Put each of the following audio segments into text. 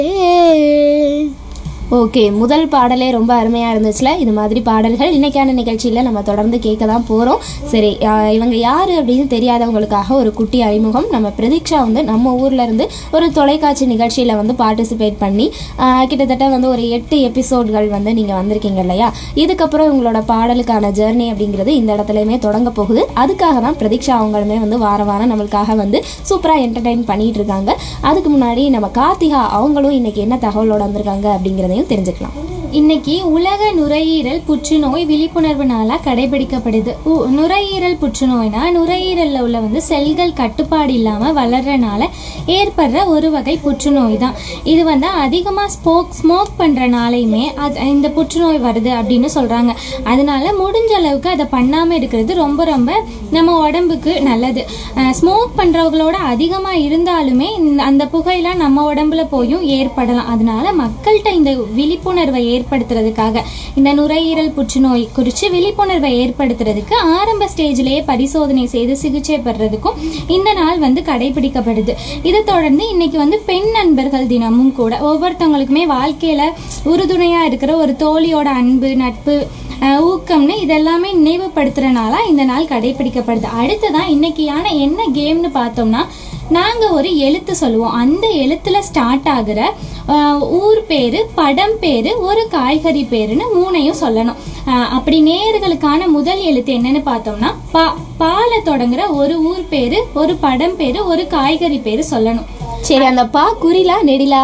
okay முதல் பாடலே ரொம்ப அருமையாக இருந்துச்சுல இது மாதிரி பாடல்கள் இன்னைக்கான நிகழ்ச்சியில் நம்ம தொடர்ந்து கேட்க தான் போகிறோம் சரி ஆஹ் இவங்க யார் அப்படின்னு தெரியாதவங்களுக்காக ஒரு குட்டி அறிமுகம் நம்ம பிரதீக்ஷா வந்து நம்ம ஊர்ல இருந்து ஒரு தொலைக்காட்சி நிகழ்ச்சியில் வந்து பார்ட்டிசிபேட் பண்ணி ஆஹ் கிட்டத்தட்ட வந்து ஒரு எட்டு எபிசோட்கள் வந்து நீங்கள் வந்திருக்கீங்க இல்லையா இதுக்கப்புறம் இவங்களோட பாடலுக்கான ஜேர்னி அப்படிங்கிறது இந்த இடத்துலையுமே தொடங்க போகுது அதுக்காக தான் பிரதீக்ஷா அவங்களுமே வந்து வார வாரம் நம்மளுக்காக வந்து சூப்பராக என்டர்டைன் பண்ணிட்டு இருக்காங்க அதுக்கு முன்னாடி நம்ம கார்த்திகா அவங்களும் இன்னைக்கு என்ன தகவலோட வந்திருக்காங்க அப்படிங்கிறதையும் தெரிஞ்சுக்கலாம் இன்னைக்கு உலக நுரையீரல் புற்றுநோய் விழிப்புணர்வு நாளாக கடைபிடிக்கப்படுது உ- நுரையீரல் புற்றுநோய்னா நுரையீரலில் உள்ள வந்து செல்கள் கட்டுப்பாடு இல்லாமல் வளர்றனால ஏற்படுற ஒரு வகை புற்றுநோய் தான் இது வந்து அதிகமாக ஸ்மோக் ஸ்மோக் பண்ணுறனாலையுமே அது இந்த புற்றுநோய் வருது அப்படின்னு சொல்கிறாங்க அதனால முடிஞ்ச அளவுக்கு அதை பண்ணாமல் இருக்கிறது ரொம்ப ரொம்ப நம்ம உடம்புக்கு நல்லது ஸ்மோக் பண்ணுறவங்களோட அதிகமாக இருந்தாலுமே இந்த- அந்த புகையெல்லாம் நம்ம உடம்புல போயும் ஏற்படலாம் அதனால மக்கள்கிட்ட இந்த விழிப்புணர்வை ஏற்படுத்துறதுக்காக இந்த நுரையீரல் புற்றுநோய் குறித்து விழிப்புணர்வை ஏற்படுத்துறதுக்கு ஆரம்ப ஸ்டேஜ்லேயே பரிசோதனை செய்து சிகிச்சை பெறுறதுக்கும் இந்த நாள் வந்து கடைபிடிக்கப்படுது இதை தொடர்ந்து இன்னைக்கு வந்து பெண் நண்பர்கள் தினமும் கூட ஒவ்வொருத்தவங்களுக்குமே வாழ்க்கையில உறுதுணையா இருக்கிற ஒரு தோழியோட அன்பு நட்பு அஹ், ஊக்கம்னு இதெல்லாமே நினைவுபடுத்துறனால இந்த நாள் கடைபிடிக்கப்படுது அடுத்ததான் இன்னைக்கியான என்ன கேம்னு பார்த்தோம்னா நாங்க ஒரு எழுத்து சொல்லுவோம் அந்த எழுத்துல ஸ்டார்ட் ஆகுற அஹ், ஊர் பேரு படம் பேரு ஒரு காய்கறி பேருன்னு மூணையும் சொல்லணும் அஹ், அப்படி நேர்களுக்கான முதல் எழுத்து என்னன்னு பார்த்தோம்னா பா பால தொடங்குற ஒரு ஊர் பேரு ஒரு படம் பேரு ஒரு காய்கறி பேரு சொல்லணும் சரி அந்த பா குறிலா நெடிலா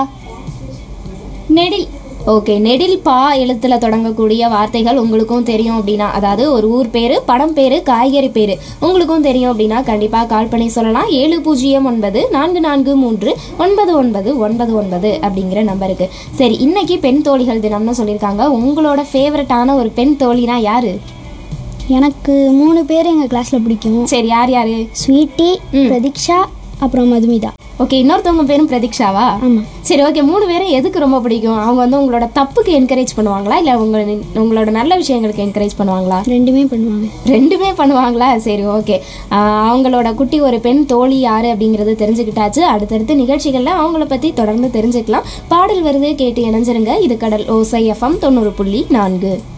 நெடில் ஓகே நெடில் பா எழுத்துல தொடங்கக்கூடிய வார்த்தைகள் உங்களுக்கும் தெரியும் அப்படின்னா அதாவது ஒரு ஊர் பேரு படம் பேரு காய்கறி பேரு உங்களுக்கும் தெரியும் அப்படின்னா கண்டிப்பா கால் பண்ணி சொல்லலாம் ஏழு பூஜ்ஜியம் ஒன்பது நான்கு நான்கு மூன்று ஒன்பது ஒன்பது ஒன்பது ஒன்பது அப்படிங்கிற நம்பருக்கு சரி இன்னைக்கு பெண் தோழிகள் தினம்னு சொல்லியிருக்காங்க உங்களோட ஃபேவரட்டான ஒரு பெண் தோழினா யாரு எனக்கு மூணு பேர் எங்கள் கிளாஸில் பிடிக்கும் சரி யார் யாரு ஸ்வீட்டி பிரதீக்ஷா அப்புறம் மதுமிதா ஓகே இன்னொருத்தவங்க பேரும் பிரதீக்ஷாவா ஆமாம் சரி ஓகே மூணு பேரும் எதுக்கு ரொம்ப பிடிக்கும் அவங்க வந்து உங்களோட தப்புக்கு என்கரேஜ் பண்ணுவாங்களா இல்லை உங்க உங்களோட நல்ல விஷயங்களுக்கு என்கரேஜ் பண்ணுவாங்களா ரெண்டுமே பண்ணுவாங்க ரெண்டுமே பண்ணுவாங்களா சரி ஓகே அவங்களோட குட்டி ஒரு பெண் தோழி யாரு அப்படிங்கறது தெரிஞ்சுக்கிட்டாச்சு அடுத்தடுத்த நிகழ்ச்சிகள்ல அவங்கள பத்தி தொடர்ந்து தெரிஞ்சுக்கலாம் பாடல் வருது கேட்டு இணைஞ்சிருங்க இது கடல் ஓசை எஃப்எம் தொண்ணூறு புள்ளி நான்கு